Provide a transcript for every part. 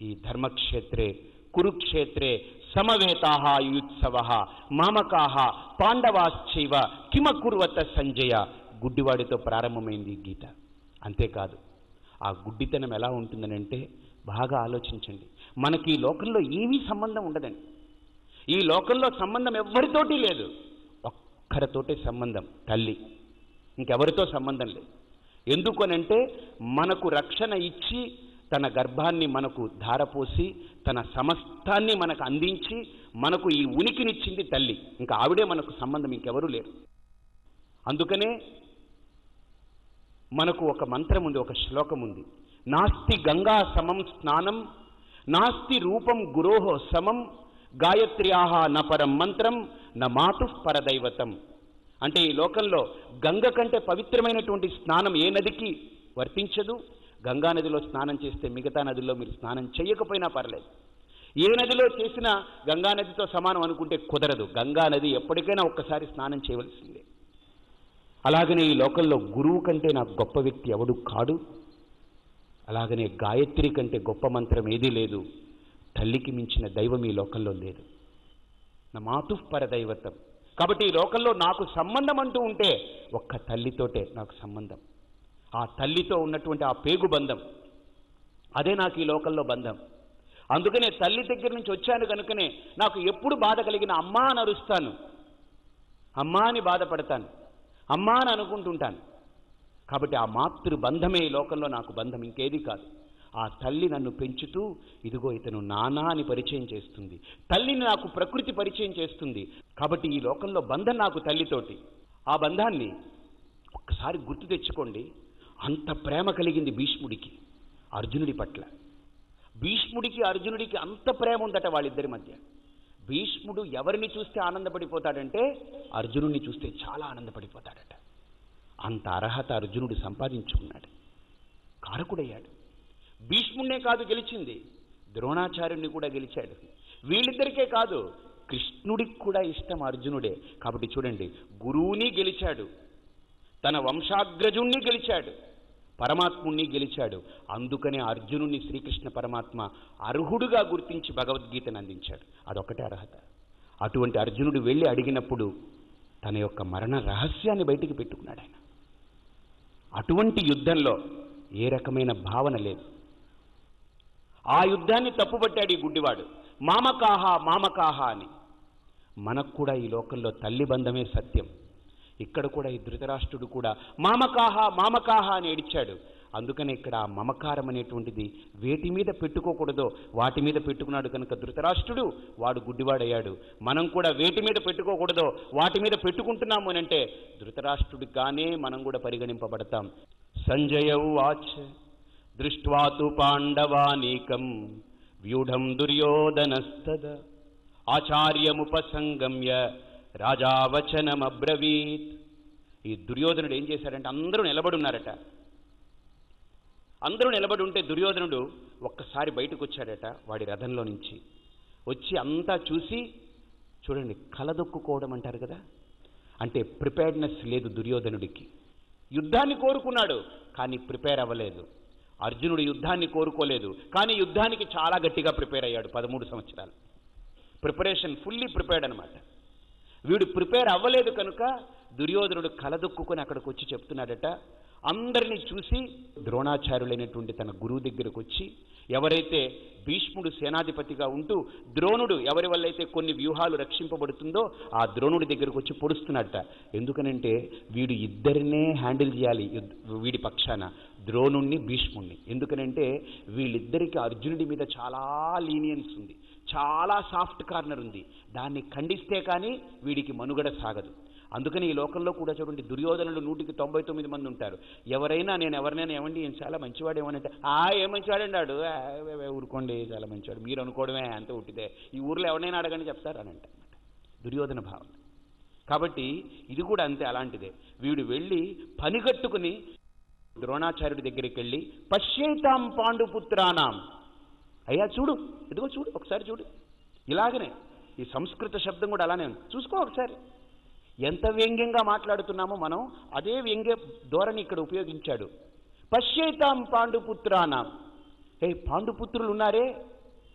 ఈ ధర్మక్షేత్రే కురుక్షేత్రే సమవేతాహ యుత్సవ మామకాహ పాండవాశ్చైవ కిమకుర్వత సంజయ గుడ్డివాడితో ప్రారంభమైంది ఈ గీత అంతేకాదు ఆ గుడ్డితనం ఎలా ఉంటుందనంటే బాగా ఆలోచించండి మనకి ఈ లోకంలో ఏమీ సంబంధం ఉండదండి ఈ లోకంలో సంబంధం ఎవ్వరితోటి లేదు ఒక్కరితోటే సంబంధం తల్లి ఇంకెవరితో సంబంధం లేదు ఎందుకనంటే మనకు రక్షణ ఇచ్చి తన గర్భాన్ని మనకు ధారపోసి తన సమస్తాన్ని మనకు అందించి మనకు ఈ ఉనికినిచ్చింది తల్లి ఇంకా ఆవిడే మనకు సంబంధం ఇంకెవరూ లేరు అందుకనే మనకు ఒక మంత్రం ఉంది ఒక శ్లోకం ఉంది నాస్తి గంగా సమం స్నానం నాస్తి రూపం గురోహ సమం గాయత్ర్యాహ న పరం మంత్రం న మాతు పరదైవతం అంటే ఈ లోకంలో గంగ కంటే పవిత్రమైనటువంటి స్నానం ఏ నదికి వర్తించదు గంగా నదిలో స్నానం చేస్తే మిగతా నదిలో మీరు స్నానం చేయకపోయినా పర్లేదు ఏ నదిలో చేసినా గంగా నదితో సమానం అనుకుంటే కుదరదు గంగా నది ఎప్పటికైనా ఒక్కసారి స్నానం చేయవలసిందే అలాగనే ఈ లోకంలో గురువు కంటే నాకు గొప్ప వ్యక్తి ఎవడు కాడు అలాగనే గాయత్రి కంటే గొప్ప మంత్రం ఏదీ లేదు తల్లికి మించిన దైవం ఈ లోకంలో లేదు నా మాతు పరదైవతం కాబట్టి ఈ లోకంలో నాకు సంబంధం అంటూ ఉంటే ఒక్క తల్లితోటే నాకు సంబంధం ఆ తల్లితో ఉన్నటువంటి ఆ పేగు బంధం అదే నాకు ఈ లోకంలో బంధం అందుకనే తల్లి దగ్గర నుంచి వచ్చాను కనుకనే నాకు ఎప్పుడు బాధ కలిగిన అమ్మా అని అరుస్తాను అమ్మా అని బాధపడతాను అమ్మా అని అనుకుంటుంటాను కాబట్టి ఆ మాతృ బంధమే ఈ లోకంలో నాకు బంధం ఇంకేది కాదు ఆ తల్లి నన్ను పెంచుతూ ఇదిగో ఇతను నానా అని పరిచయం చేస్తుంది తల్లిని నాకు ప్రకృతి పరిచయం చేస్తుంది కాబట్టి ఈ లోకంలో బంధం నాకు తల్లితోటి ఆ బంధాన్ని ఒక్కసారి గుర్తు తెచ్చుకోండి అంత ప్రేమ కలిగింది భీష్ముడికి అర్జునుడి పట్ల భీష్ముడికి అర్జునుడికి అంత ప్రేమ ఉందట వాళ్ళిద్దరి మధ్య భీష్ముడు ఎవరిని చూస్తే ఆనందపడిపోతాడంటే అర్జునుడిని చూస్తే చాలా ఆనందపడిపోతాడట అంత అర్హత అర్జునుడు సంపాదించుకున్నాడు కారకుడయ్యాడు భీష్ముడినే కాదు గెలిచింది ద్రోణాచార్యుడిని కూడా గెలిచాడు వీళ్ళిద్దరికే కాదు కృష్ణుడికి కూడా ఇష్టం అర్జునుడే కాబట్టి చూడండి గురువుని గెలిచాడు తన వంశాగ్రజుణ్ణి గెలిచాడు పరమాత్ముణ్ణి గెలిచాడు అందుకనే అర్జునుణ్ణి శ్రీకృష్ణ పరమాత్మ అర్హుడుగా గుర్తించి భగవద్గీతను అందించాడు అదొకటే అర్హత అటువంటి అర్జునుడు వెళ్ళి అడిగినప్పుడు తన యొక్క మరణ రహస్యాన్ని బయటికి పెట్టుకున్నాడు ఆయన అటువంటి యుద్ధంలో ఏ రకమైన భావన లేదు ఆ యుద్ధాన్ని తప్పుపట్టాడు ఈ గుడ్డివాడు మామకాహ మామకాహ అని మనకు కూడా ఈ లోకంలో తల్లి బంధమే సత్యం ఇక్కడ కూడా ఈ ధృతరాష్ట్రుడు కూడా మామకాహ మామకాహ అని ఏడిచాడు అందుకనే ఇక్కడ ఆ మమకారం అనేటువంటిది వేటి మీద పెట్టుకోకూడదో వాటి మీద పెట్టుకున్నాడు కనుక ధృతరాష్ట్రుడు వాడు గుడ్డివాడయ్యాడు మనం కూడా వేటి మీద పెట్టుకోకూడదో వాటి మీద పెట్టుకుంటున్నాము అని అంటే ధృతరాష్ట్రుడిగానే మనం కూడా పరిగణింపబడతాం సంజయ వాచ్ దృష్ట్వా తు పాండవానీకం వ్యూఢం దుర్యోధనస్తద ఆచార్యముపసంగమ్య రాజావచనమబ్రవీత్ ఈ దుర్యోధనుడు ఏం చేశాడంటే అందరూ నిలబడి ఉన్నారట అందరూ నిలబడి ఉంటే దుర్యోధనుడు ఒక్కసారి బయటకు వచ్చాడట వాడి రథంలో నుంచి వచ్చి అంతా చూసి చూడండి కలదొక్కుకోవడం అంటారు కదా అంటే ప్రిపేర్డ్నెస్ లేదు దుర్యోధనుడికి యుద్ధాన్ని కోరుకున్నాడు కానీ ప్రిపేర్ అవ్వలేదు అర్జునుడు యుద్ధాన్ని కోరుకోలేదు కానీ యుద్ధానికి చాలా గట్టిగా ప్రిపేర్ అయ్యాడు పదమూడు సంవత్సరాలు ప్రిపరేషన్ ఫుల్లీ ప్రిపేర్డ్ అనమాట వీడు ప్రిపేర్ అవ్వలేదు కనుక దుర్యోధనుడు కలదొక్కుని అక్కడికి వచ్చి చెప్తున్నాడట అందరినీ చూసి ద్రోణాచార్యులైనటువంటి తన గురువు దగ్గరకు వచ్చి ఎవరైతే భీష్ముడు సేనాధిపతిగా ఉంటూ ద్రోణుడు ఎవరి వల్ల అయితే కొన్ని వ్యూహాలు రక్షింపబడుతుందో ఆ ద్రోణుడి దగ్గరకు వచ్చి పొడుస్తున్నట్ట ఎందుకనంటే వీడు ఇద్దరినే హ్యాండిల్ చేయాలి యుద్ధ- వీడి పక్షాన ద్రోణుణ్ణి భీష్ముణ్ణి ఎందుకనంటే వీళ్ళిద్దరికి అర్జునుడి మీద చాలా లీనియన్స్ ఉంది చాలా సాఫ్ట్ కార్నర్ ఉంది దాన్ని ఖండిస్తే కానీ వీడికి మనుగడ సాగదు అందుకని ఈ లోకంలో కూడా చూడండి దుర్యోధనులు నూటికి తొంభై తొమ్మిది మంది ఉంటారు ఎవరైనా నేను ఎవరినైనా ఏమండి ఈయన చాలా మంచివాడు ఏమనంటే ఆ ఏ మంచివాడండి ఆడు ఆ, ఏ, ఏ, ఊరుకోండి చాలా మంచివాడు మీరు అనుకోవడమే అంత ఉట్టిదే ఈ ఊర్లో ఎవరినైనా అడగని చెప్తారు అని అంట దుర్యోధన భావన కాబట్టి ఇది కూడా అంతే అలాంటిదే వీడు వెళ్ళి పని కట్టుకుని ద్రోణాచార్యుడి దగ్గరికి వెళ్ళి పశ్యేతాం పాండుపుత్రానాం అయ్యా చూడు ఇదిగో చూడు ఒకసారి చూడు ఇలాగనే ఈ సంస్కృత శబ్దం కూడా అలానే ఉంది చూసుకో ఒకసారి ఎంత వ్యంగ్యంగా మాట్లాడుతున్నామో మనం అదే వ్యంగ్య ధోరణి ఇక్కడ ఉపయోగించాడు పశ్యేతాం పాండుపుత్రానాం ఏ పాండుపుత్రులు ఉన్నారే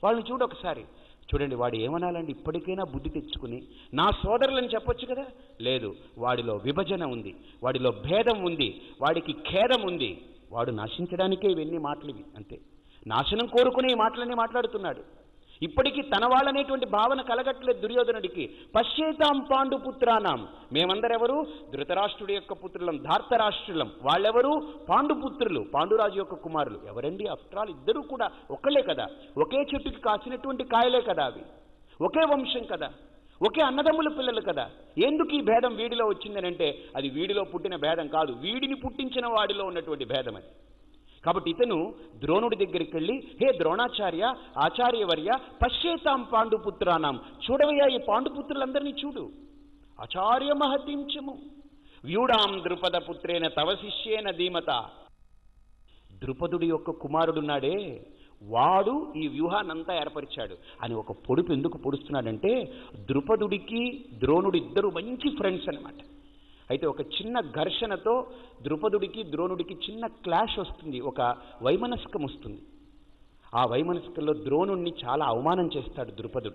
వాళ్ళని చూడు ఒకసారి చూడండి వాడు ఏమనాలండి ఇప్పటికైనా బుద్ధి తెచ్చుకుని నా సోదరులని చెప్పొచ్చు కదా లేదు వాడిలో విభజన ఉంది వాడిలో భేదం ఉంది వాడికి ఖేదం ఉంది వాడు నశించడానికే ఇవన్నీ మాటలు ఇవి అంతే నాశనం కోరుకునే ఈ మాటలన్నీ మాట్లాడుతున్నాడు ఇప్పటికీ తన వాళ్ళనేటువంటి భావన కలగట్లేదు దుర్యోధనుడికి పశ్చేతాం పాండు పుత్రానాం మేమందరెవరు ధృతరాష్ట్రుడి యొక్క పుత్రులం ధార్తరాష్ట్రులం వాళ్ళెవరు పాండుపుత్రులు పాండురాజు యొక్క కుమారులు ఎవరండి ఆఫ్టర్ ఆల్ ఇద్దరూ కూడా ఒకళ్ళే కదా ఒకే చెట్టుకి కాసినటువంటి కాయలే కదా అవి ఒకే వంశం కదా ఒకే అన్నదమ్ముల పిల్లలు కదా ఎందుకు ఈ భేదం వీడిలో వచ్చిందనంటే అది వీడిలో పుట్టిన భేదం కాదు వీడిని పుట్టించిన వాడిలో ఉన్నటువంటి భేదం అది కాబట్టి ఇతను ద్రోణుడి దగ్గరికి వెళ్ళి హే ద్రోణాచార్య ఆచార్యవర్య పశ్చేతాం పాండుపుత్రానాం చూడవయ్యా ఈ పాండుపుత్రులందరినీ చూడు ఆచార్య మహతించము వ్యూడాం ద్రుపద పుత్రేన తవ శిష్యేన ధీమత ద్రుపదుడి యొక్క కుమారుడున్నాడే వాడు ఈ వ్యూహాన్నంతా ఏర్పరిచాడు అని ఒక పొడుపు ఎందుకు పొడుస్తున్నాడంటే ద్రుపదుడికి ద్రోణుడు ఇద్దరు మంచి ఫ్రెండ్స్ అన్నమాట అయితే ఒక చిన్న ఘర్షణతో ద్రుపదుడికి ద్రోణుడికి చిన్న క్లాష్ వస్తుంది ఒక వైమనస్కం వస్తుంది ఆ వైమనస్కంలో ద్రోణుణ్ణి చాలా అవమానం చేస్తాడు ద్రుపదుడు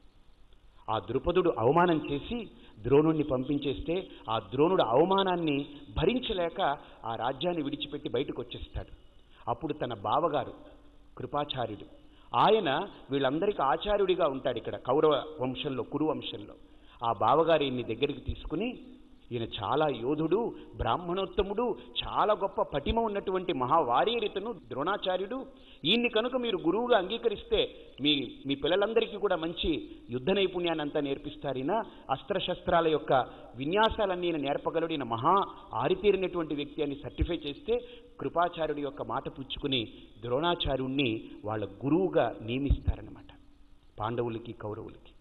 ఆ ద్రుపదుడు అవమానం చేసి ద్రోణుణ్ణి పంపించేస్తే ఆ ద్రోణుడు అవమానాన్ని భరించలేక ఆ రాజ్యాన్ని విడిచిపెట్టి బయటకు వచ్చేస్తాడు అప్పుడు తన బావగారు కృపాచార్యుడు ఆయన వీళ్ళందరికీ ఆచార్యుడిగా ఉంటాడు ఇక్కడ కౌరవ వంశంలో కురు వంశంలో ఆ బావగారు ఈయన్ని దగ్గరికి తీసుకుని ఈయన చాలా యోధుడు బ్రాహ్మణోత్తముడు చాలా గొప్ప పటిమ ఉన్నటువంటి మహావారీరితను ద్రోణాచార్యుడు ఈయన్ని కనుక మీరు గురువుగా అంగీకరిస్తే మీ మీ పిల్లలందరికీ కూడా మంచి యుద్ధ నైపుణ్యాన్ని అంతా నేర్పిస్తారు ఈయన అస్త్రశస్త్రాల యొక్క విన్యాసాలన్నీ ఈయన నేర్పగలడు ఈయన మహా ఆరితేరినటువంటి వ్యక్తి అని సర్టిఫై చేస్తే కృపాచార్యుడి యొక్క మాట పుచ్చుకుని ద్రోణాచార్యుణ్ణి వాళ్ళ గురువుగా నియమిస్తారనమాట పాండవులకి కౌరవులకి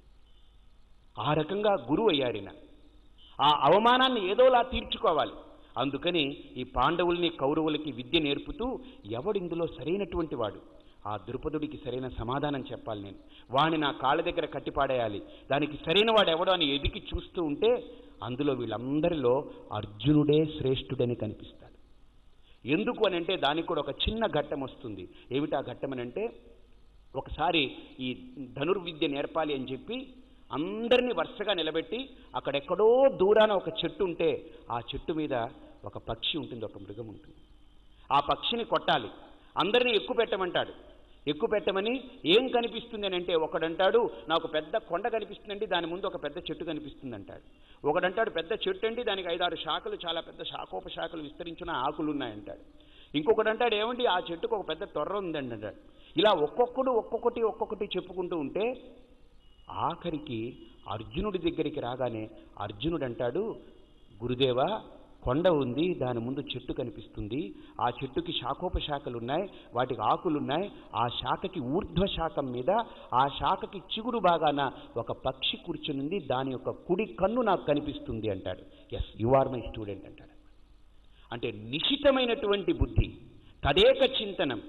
ఆ రకంగా గురువు అయ్యారిన ఆ అవమానాన్ని ఏదోలా తీర్చుకోవాలి అందుకని ఈ పాండవుల్ని కౌరవులకి విద్య నేర్పుతూ ఎవడిందులో సరైనటువంటి వాడు ఆ ద్రుపదుడికి సరైన సమాధానం చెప్పాలి నేను వాణ్ణి నా కాళ్ళ దగ్గర కట్టిపాడేయాలి దానికి సరైన వాడు ఎవడో అని ఎదికి చూస్తూ ఉంటే అందులో వీళ్ళందరిలో అర్జునుడే శ్రేష్ఠుడని కనిపిస్తాడు ఎందుకు అని అంటే దానికి కూడా ఒక చిన్న ఘట్టం వస్తుంది ఏమిటా ఘట్టం అని అంటే ఒకసారి ఈ ధనుర్విద్య నేర్పాలి అని చెప్పి అందరినీ వరుసగా నిలబెట్టి అక్కడెక్కడో దూరాన ఒక చెట్టు ఉంటే ఆ చెట్టు మీద ఒక పక్షి ఉంటుంది ఒక మృగం ఉంటుంది ఆ పక్షిని కొట్టాలి అందరినీ ఎక్కువ పెట్టమంటాడు ఎక్కువ పెట్టమని ఏం కనిపిస్తుంది అని అంటే ఒకడంటాడు నాకు పెద్ద కొండ కనిపిస్తుందండి దాని ముందు ఒక పెద్ద చెట్టు కనిపిస్తుంది అంటాడు ఒకడంటాడు పెద్ద చెట్టు అండి దానికి ఐదారు శాఖలు చాలా పెద్ద శాఖోపశాఖలు విస్తరించిన ఆకులు ఉన్నాయంటాడు ఇంకొకటి అంటాడు ఏమండి ఆ చెట్టుకు ఒక పెద్ద తొర్ర ఉందండి అంటాడు ఇలా ఒక్కొక్కడు ఒక్కొక్కటి ఒక్కొక్కటి చెప్పుకుంటూ ఉంటే ఆఖరికి అర్జునుడి దగ్గరికి రాగానే అర్జునుడు అంటాడు గురుదేవా కొండ ఉంది దాని ముందు చెట్టు కనిపిస్తుంది ఆ చెట్టుకి శాఖోపశాఖలు ఉన్నాయి వాటికి ఆకులున్నాయి ఆ శాఖకి ఊర్ధ్వ శాఖం మీద ఆ శాఖకి చిగురు బాగాన ఒక పక్షి కూర్చునుంది దాని యొక్క కుడి కన్ను నాకు కనిపిస్తుంది అంటాడు yes you are my student అంటాడు అంటే నిశితమైనటువంటి బుద్ధి తదేక చింతనం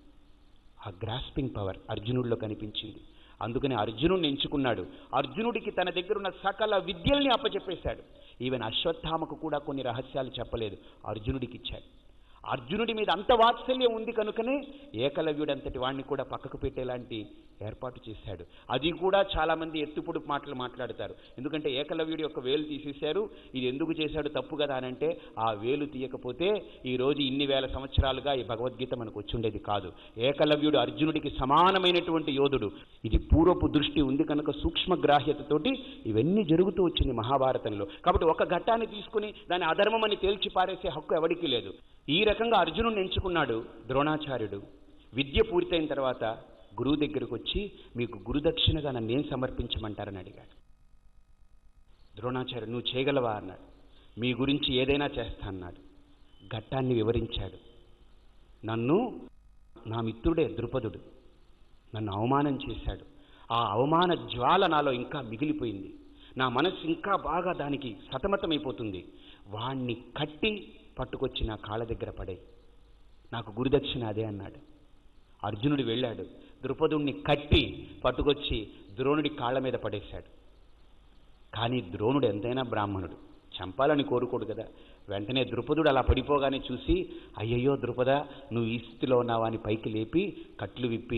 ఆ గ్రాస్పింగ్ పవర్ అర్జునుడిలో కనిపించింది అందుకని అర్జునుడిని ఎంచుకున్నాడు అర్జునుడికి తన దగ్గర ఉన్న సకల విద్యల్ని అప్పచెప్పేశాడు ఈవెన్ అశ్వత్థామకు కూడా కొన్ని రహస్యాలు చెప్పలేదు అర్జునుడికి ఇచ్చాడు అర్జునుడి మీద అంత వాత్సల్యం ఉంది కనుకనే ఏకలవ్యుడంతటి వాడిని కూడా పక్కకు పెట్టేలాంటి ఏర్పాటు చేశాడు అది కూడా చాలామంది ఎత్తుపుడు మాటలు మాట్లాడతారు ఎందుకంటే ఏకలవ్యుడి యొక్క వేలు తీసేశారు ఇది ఎందుకు చేశాడు తప్పు కదా అని అంటే ఆ వేలు తీయకపోతే ఈ రోజు ఇన్ని వేల సంవత్సరాలుగా ఈ భగవద్గీత మనకు వచ్చుండేది కాదు ఏకలవ్యుడు అర్జునుడికి సమానమైనటువంటి యోధుడు ఇది పూర్వపు దృష్టి ఉంది కనుక సూక్ష్మగ్రాహ్యతతోటి ఇవన్నీ జరుగుతూ వచ్చింది మహాభారతంలో కాబట్టి ఒక ఘట్టాన్ని తీసుకుని దాని అధర్మం అని తేల్చి పారేసే హక్కు ఎవడికి లేదు ఈ రకంగా అర్జునుడిని ఎంచుకున్నాడు ద్రోణాచార్యుడు విద్య పూర్తయిన తర్వాత గురువు దగ్గరకు వచ్చి మీకు గురుదక్షిణగా నన్ను ఏం సమర్పించమంటారని అడిగాడు ద్రోణాచార్యుడు నువ్వు చేయగలవా అన్నాడు మీ గురించి ఏదైనా చేస్తా అన్నాడు ఘట్టాన్ని వివరించాడు నన్ను నా మిత్రుడే ద్రుపదుడు నన్ను అవమానం చేశాడు ఆ అవమాన జ్వాల నాలో ఇంకా మిగిలిపోయింది నా మనస్సు ఇంకా బాగా దానికి సతమతమైపోతుంది వాణ్ణి కట్టి పట్టుకొచ్చి నా కాళ్ళ దగ్గర పడే నాకు గురుదక్షిణ అదే అన్నాడు అర్జునుడు వెళ్ళాడు ద్రుపదుణ్ణి కట్టి పట్టుకొచ్చి ద్రోణుడి కాళ్ళ మీద పడేశాడు కానీ ద్రోణుడు ఎంతైనా బ్రాహ్మణుడు చంపాలని కోరుకోడు కదా వెంటనే ద్రుపదుడు అలా పడిపోగానే చూసి అయ్యయ్యో ద్రుపద నువ్వు ఈ స్థితిలో ఉన్నావా అని పైకి లేపి కట్లు విప్పి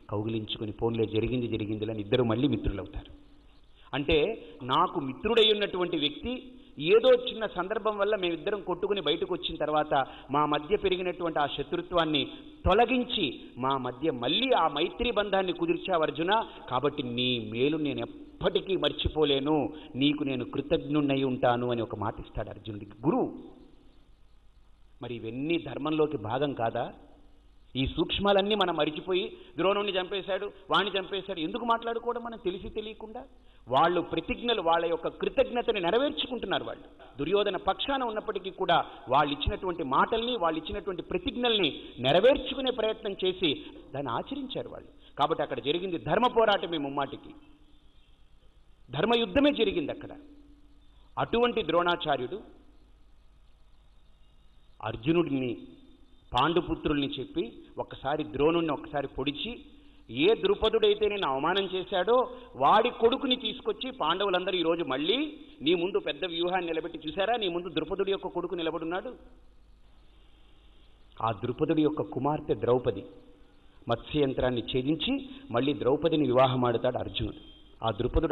కౌగిలించుకుని పోన్లే జరిగింది జరిగిందిలే అని ఇద్దరు మళ్ళీ మిత్రులవుతారు అంటే నాకు మిత్రుడై ఉన్నటువంటి వ్యక్తి ఏదో చిన్న సందర్భం వల్ల మేమిద్దరం కొట్టుకుని బయటకు వచ్చిన తర్వాత మా మధ్య పెరిగినటువంటి ఆ శత్రుత్వాన్ని తొలగించి మా మధ్య మళ్ళీ ఆ మైత్రి బంధాన్ని కుదిర్చావు అర్జున కాబట్టి నీ మేలు నేను ఎప్పటికీ మర్చిపోలేను నీకు నేను కృతజ్ఞుణ్ణై ఉంటాను అని ఒక మాట ఇస్తాడు అర్జునుడికి గురువు మరి ఇవన్నీ ధర్మంలోకి భాగం కాదా ఈ సూక్ష్మాలన్నీ మనం మరిచిపోయి ద్రోణుణ్ణి చంపేశాడు వాణ్ణి చంపేశాడు ఎందుకు మాట్లాడుకోవడం మనం తెలిసి తెలియకుండా వాళ్ళు ప్రతిజ్ఞలు వాళ్ళ యొక్క కృతజ్ఞతని నెరవేర్చుకుంటున్నారు వాళ్ళు దుర్యోధన పక్షాన ఉన్నప్పటికీ కూడా వాళ్ళు ఇచ్చినటువంటి మాటల్ని వాళ్ళు ఇచ్చినటువంటి ప్రతిజ్ఞల్ని నెరవేర్చుకునే ప్రయత్నం చేసి దాన్ని ఆచరించారు వాళ్ళు కాబట్టి అక్కడ జరిగింది ధర్మ పోరాటమే ముమ్మాటికి ధర్మయుద్ధమే జరిగింది అక్కడ అటువంటి ద్రోణాచార్యుడు అర్జునుడిని పాండుపుత్రుల్ని చెప్పి ఒక్కసారి ద్రోణుణ్ణి ఒక్కసారి పొడిచి ఏ ద్రుపదుడైతే నేను అవమానం చేశాడో వాడి కొడుకుని తీసుకొచ్చి పాండవులందరూ ఈరోజు మళ్ళీ నీ ముందు పెద్ద వ్యూహాన్ని నిలబెట్టి చూసారా నీ ముందు ద్రుపదుడి యొక్క కొడుకు నిలబడున్నాడు ఆ ద్రుపదుడి యొక్క కుమార్తె ద్రౌపది మత్స్యయంత్రాన్ని ఛేదించి మళ్ళీ ద్రౌపదిని వివాహమాడుతాడు అర్జునుడు ఆ ద్రుపదుడు